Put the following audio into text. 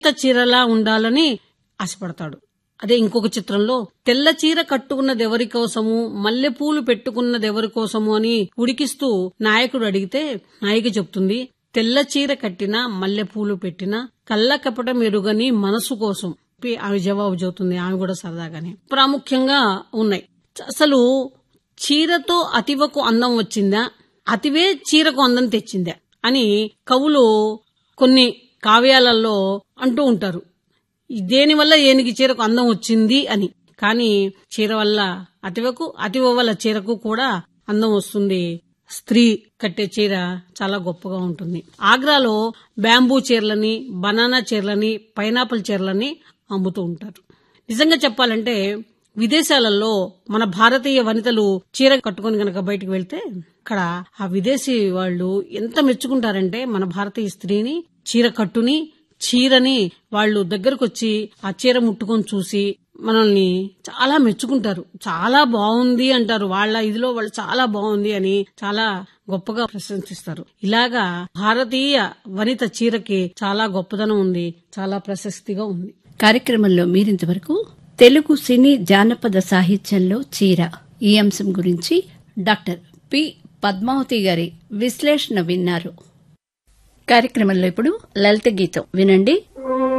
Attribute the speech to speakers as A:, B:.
A: కొత్త చీరలా ఉండాలని ఆశపడతాడు అదే ఇంకొక చిత్రంలో తెల్ల చీర కట్టుకున్నది ఎవరి కోసము మల్లెపూలు పెట్టుకున్నది ఎవరి కోసము అని ఉడికిస్తూ నాయకుడు అడిగితే నాయిక చెప్తుంది తెల్ల చీర కట్టిన మల్లెపూలు పెట్టిన కళ్ళ కపట మెరుగని మనసు కోసం పి- ఆమె జవాబు చెబుతుంది ఆమె కూడా సరదాగానే ప్రాముఖ్యంగా ఉన్నాయి అసలు చీరతో అతివకు అందం వచ్చిందా అతివే చీరకు అందం తెచ్చిందా అని కవులు కొన్ని కావ్యాలలో అంటూ ఉంటారు దేని వల్ల ఏనికి చీరకు అందం వచ్చింది అని కానీ చీర వల్ల అతివకు అతివ వల్ల చీరకు కూడా అందం వస్తుంది స్త్రీ కట్టే చీర చాలా గొప్పగా ఉంటుంది ఆగ్రాలో బ్యాంబూ చీరలని బనానా చీరలని పైనాపిల్ చీరలని అమ్ముతూ ఉంటారు నిజంగా చెప్పాలంటే విదేశాలలో మన భారతీయ వనితలు చీర కట్టుకొని గనక బయటికి వెళ్తే అక్కడ ఆ విదేశీ వాళ్ళు ఎంత మెచ్చుకుంటారంటే మన భారతీయ స్త్రీని చీర కట్టుని చీరని వాళ్ళు దగ్గరకు వచ్చి ఆ చీర ముట్టుకొని చూసి మనల్ని చాలా మెచ్చుకుంటారు చాలా బాగుంది అంటారు వాళ్ళ ఇదిలో వాళ్ళు చాలా బాగుంది అని చాలా గొప్పగా ప్రశంసిస్తారు ఇలాగా భారతీయ వనిత చీరకి చాలా గొప్పదనం ఉంది చాలా ప్రశస్తిగా ఉంది
B: కార్యక్రమంలో మీరింతవరకు తెలుగు సినీ జానపద సాహిత్యంలో చీర ఈ అంశం గురించి డాక్టర్ పి పద్మావతి గారి విశ్లేషణ విన్నారు కార్యక్రమంలో ఇప్పుడు లలిత గీతం వినండి